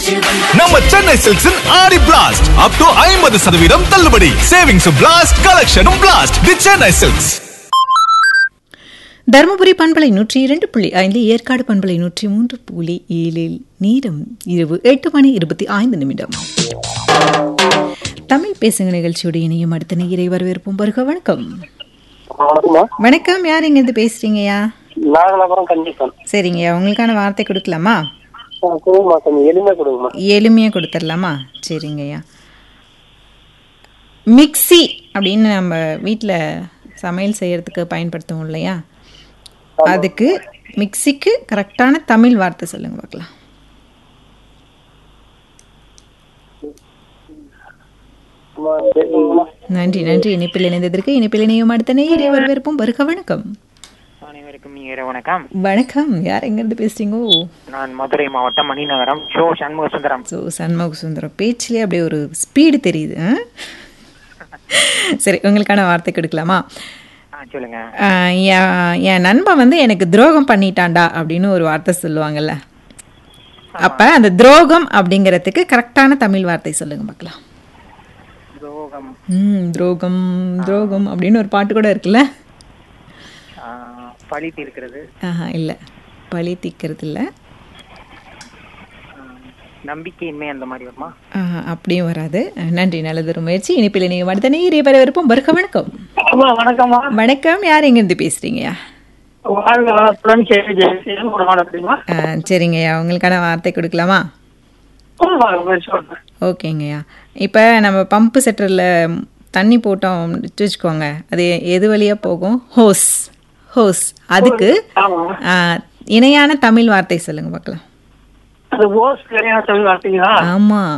நம்ம சென்னை சில்க்ஸின் ஆடி blast up to ஐம்பது சதவீதம் தள்ளுபடி சேவிங்ஸ் பிளாஸ்ட் கலெக்ஷனும் blast the Chennai silks Dharmapuri பண்பலை நூற்றி இரண்டு புள்ளி ஐந்து ஏற்காடு பண்பலை நூற்றி மூன்று புள்ளி ஏழில் நீரம் இரவு எட்டு மணி இருபத்தி ஐந்து நிமிடம் தமிழ் பேசுங்க நிகழ்ச்சியோட இணையம் அடுத்த நேரை வரவேற்போம் வருக வணக்கம் வணக்கம்மா வணக்கம் யார் இங்கேருந்து பேசுறீங்கய்யா நாகலாபுரம் கண்டிப்பன் சரிங்கய்யா உங்களுக்கான வார்த்தை கொடுக்கலாமா கொடுங்கம்மா கொஞ்சம் எளிமையா கொடுங்கம்மா எளிமையாக கொடுத்துடலாமா சரிங்கய்யா மிக்ஸி அப்படின்னு நம்ம வீட்டில் சமையல் செய்யறதுக்கு பயன்படுத்துவோம் இல்லையா அதுக்கு மிக்ஸிக்கு கரெக்டான தமிழ் வார்த்தை சொல்லுங்க பார்க்கலாம் அம்மா, சரிங்கம்மா. நன்றி நன்றி இணைப்பில் இணைந்ததற்கு இணைப்பில் இணையும் அடுத்த நேயரை வரவேற்போம் வருக வணக்கம் அனைவருக்கும் இனிய வணக்கம் வணக்கம் யார் எங்கேருந்து பேசுறீங்க நான் மதுரை மாவட்டம் மணிநகரம் ஷோ சண்முக சுந்தரம் ஸோ சண்முக சுந்தரம் பேச்சிலே அப்படியே ஒரு ஸ்பீடு தெரியுது ஆ? சரி உங்களுக்கான வார்த்தை கொடுக்கலாமா ஆ சொல்லுங்க ஆஹ் என் என் நண்பன் வந்து எனக்கு துரோகம் பண்ணிட்டான்டா அப்படின்னு ஒரு வார்த்தை சொல்லுவாங்கல்ல அப்ப அந்த துரோகம் அப்படிங்கிறதுக்கு கரெக்டான தமிழ் வார்த்தை சொல்லுங்க பார்க்கலாம் துரோகம் ம் துரோகம் துரோகம் அப்படின்னு ஒரு பாட்டு கூட இருக்குல்ல ஆ, பழி தீர்க்கிறது ஆஹா இல்லை பழி தீக்கிறது இல்லை ஆ, நம்பிக்கையின்மை அந்த மாதிரி வருமா ஆஹா, அப்படியும் வராது நன்றி நல்லது ஒரு முயற்சி இனிப்பில் நீங்கள் அடுத்த நேரே வரவிருப்போம் வருக வணக்கம் அம்மா வணக்கம்மா வணக்கம் யார் எங்கேருந்து பேசுறீங்கய்யா வாழ்க வளத்துடன் கேள்வி ஜெயசீலன் ஒரு மாட அப்படிமா ஆ, சரிங்கய்யா உங்களுக்கான வார்த்தை கொடுக்கலாமா சொல்றேன் ஓகேங்கய்யா இப்போ நம்ம பம்பு செட்டரில் தண்ணி போட்டோம் வச்சுக்கோங்க அது எது வழியாக போகும் ஹோஸ் ஹோஸ் அதுக்கு ஆமா ஆ, இணையான தமிழ் வார்த்தை சொல்லுங்க பார்க்கலாம் அது ஓஸ் சரியான தமிழ் வார்த்தைங்களா ஆமாம்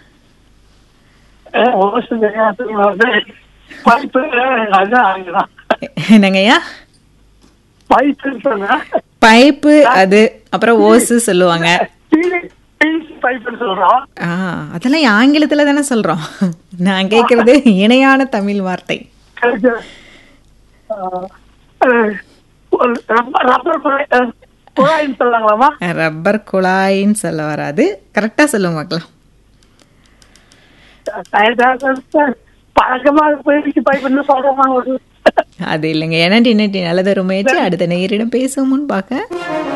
அஹ், ஓஸ் சரியான தமிழ் வார்த்தை பைப்பு அதுதான் ஆங்கிலம் என்னங்கய்யா பைப்பு சொன்னா பைப்பு அது அப்புறம் ஓஸு சொல்லுவாங்க பைப்புன்னு சொல்றோம் ஆ அதெல்லாம் ஆங்கிலத்தில் தானே சொல்கிறோம் நான் கேட்குறது இணையான தமிழ் வார்த்தை அஹ், அஹ், ஒரு ரப்பர் ரப்பர் குழாய், அஹ், குழாயின்னு சொல்லாங்களாமா ரப்பர் குழாயின்னு சொல்ல வராது கரெக்டாக சொல்லுங்க பார்க்கலாம் பழக்கமா போயிடுச்சு பைப்புன்னு சொல்றோமா ஒரு அது இல்லைங்க எனட்டி நட்டி நல்லதொரு முயற்சி அடுத்த நேயரிடம் பேசும் முன்பாக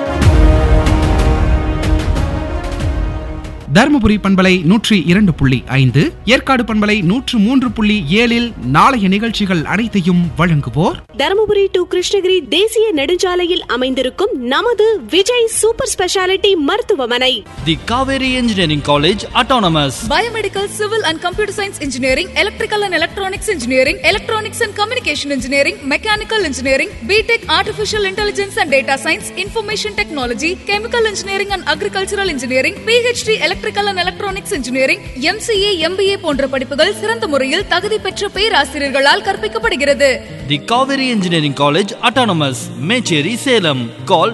தருமபுரி பண்பலை நூற்றி இரண்டு புள்ளி ஐந்து ஏற்காடு பண்பலை நூற்று மூன்று புள்ளி ஏழில் நாளைய நிகழ்ச்சிகள் அனைத்தையும் வழங்குவோர் தருமபுரி டு கிருஷ்ணகிரி தேசிய நெடுஞ்சாலையில் அமைந்திருக்கும் நமது விஜய் சூப்பர் ஸ்பெஷாலிட்டி மருத்துவமனை The Kaveri Engineering College Autonomous. Biomedical, Civil and Computer Science Engineering, Electrical and Electronics Engineering, Electronics and Communication Engineering, Mechanical Engineering, BTech Artificial Intelligence and Data Science, Information Technology, Chemical Engineering and Agricultural Engineering, PhD Electrical and Electronics Engineering, MCA, MBA போன்ற படிப்புகள் சிறந்த முறையில் தகுதி பெற்ற பேராசிரியர்களால் கற்பிக்கப்படுகிறது The Kaveri Engineering College Autonomous. Mecheri Salem. Call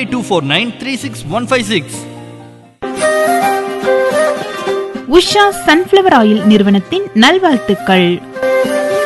95249 Usha sunflower oil நிறுவனத்தின் நல்வாழ்த்துக்கள்